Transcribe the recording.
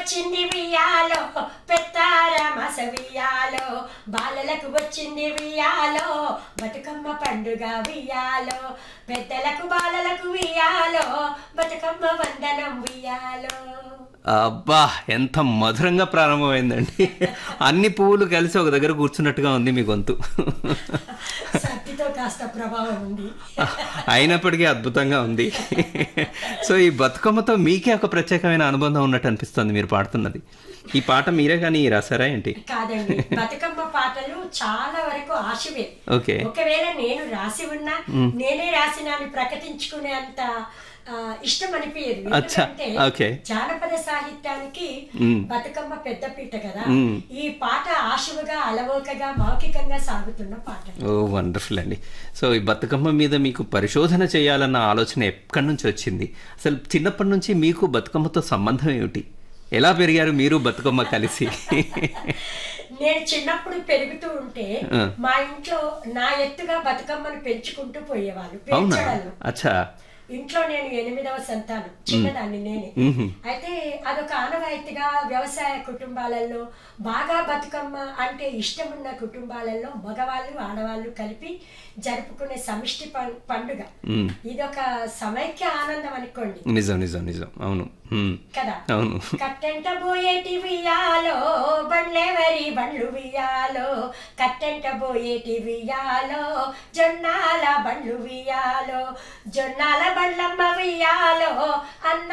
వచ్చింది వియాలో పెత్తారమస వియాలో బాలలకు వచ్చింది వియాలో బతుకమ్మ పండుగ వియాలో పెద్దలకు బాలలకు వియాలో బతుకమ్మ వందనం వియాలో అబ్బా ఎంత మధురంగా ప్రారంభమైందండి అన్ని పువ్వులు కలిసి ఒక దగ్గర కూర్చున్నట్టుగా ఉంది మీ గొంతు శక్తితో కాస్త ప్రభావం ఉంది అయినప్పటికీ అద్భుతంగా ఉంది సో ఈ బతుకమ్మతో మీకే ఒక ప్రత్యేకమైన అనుబంధం ఉన్నట్టు అనిపిస్తుంది మీరు పాడుతున్నది ఈ పాట మీరే కానీ రాసారా ఏంటి కాదండి బతుకమ్మ పాటలు చాలా వరకు ఆశవే ఓకే ఒకవేళ నేను రాసి ఉన్నా నేనే రాసినాను ప్రకటించుకునే అంత ఆ, ఇష్టం అనిపించదు అచ్చా, ఎందుకంటే ఓకే. జానపద సాహిత్యానికి మ్మ్. బతుకమ్మ పెద్దపీట కదా మ్మ్. ఈ పాట ఆశువుగా అలవోకగా మౌఖికంగా సాగుతున్న పాట ఓ వండర్ఫుల్ అండి సో ఈ బతుకమ్మ మీద మీకు పరిశోధన చేయాలన్న ఆలోచన ఎక్కడి నుంచి వచ్చింది అసలు చిన్నప్పటి నుంచి మీకు బతుకమ్మతో సంబంధం ఏమిటి ఎలా పెరిగారు మీరు బతుకమ్మ కలిసి నేను చిన్నప్పుడు పెరుగుతూ ఉంటే ఆ. మా ఇంట్లో నా ఎత్తుగా బతుకమ్మను పెంచుకుంటూ పోయేవాళ్ళు అవునా పెంచడాలు అచ్చా ఇంట్లో నేను ఎనిమిదవ సంతానం చిన్నదాన్ని నేనే మ్మ్. అయితే అదొక ఆనవాయితీగా వ్యవసాయ కుటుంబాలలో బాగా బతుకమ్మ అంటే ఇష్టమున్న కుటుంబాలలో మగవాళ్ళు ఆడవాళ్ళు కలిపి జరుపుకునే సమిష్టి పం- పండుగ మ్మ్. ఇదొక సమైక్య ఆనందం అనుకోండి నిజం నిజం నిజం అవును మ్మ్. కదా అవును కట్టెంట పోయేటి వియాలో బండ్లెవరి బండ్లు వియాలో కట్టెంట పోయేటి వియాలో జొన్నాల బండ్లు వియాలో జొన్నాల బండ్లమ్మ వియాలో అన్న